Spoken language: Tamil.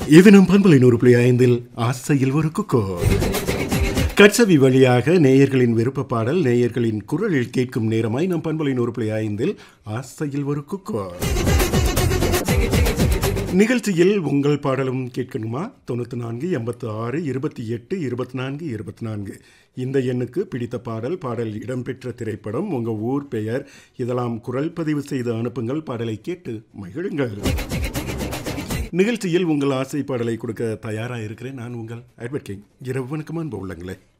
இவனும் பண்பலை நூறு புள்ளி ஐந்தில் ஆசையில் ஒரு குக்கோ கட்சவி வழியாக நேயர்களின் விருப்ப பாடல் நேயர்களின் குரலில் கேட்கும் நேரமாய் நம் பண்பலை நூறு புள்ளி ஐந்தில் ஆசையில் ஒரு குக்கோ நிகழ்ச்சியில் உங்கள் பாடலும் கேட்கணுமா தொண்ணூற்றி நான்கு எண்பத்தி ஆறு இருபத்தி எட்டு இருபத்தி நான்கு இருபத்தி நான்கு இந்த எண்ணுக்கு பிடித்த பாடல் பாடல் இடம்பெற்ற திரைப்படம் உங்கள் ஊர் பெயர் இதெல்லாம் குரல் பதிவு செய்து அனுப்புங்கள் பாடலை கேட்டு மகிழுங்கள் நிகழ்ச்சியில் உங்கள் ஆசை பாடலை கொடுக்க தயாராக இருக்கிறேன் நான் உங்கள் அட்வர்ட் கிங் இரவு வணக்கம் அன்பு உள்ளங்களே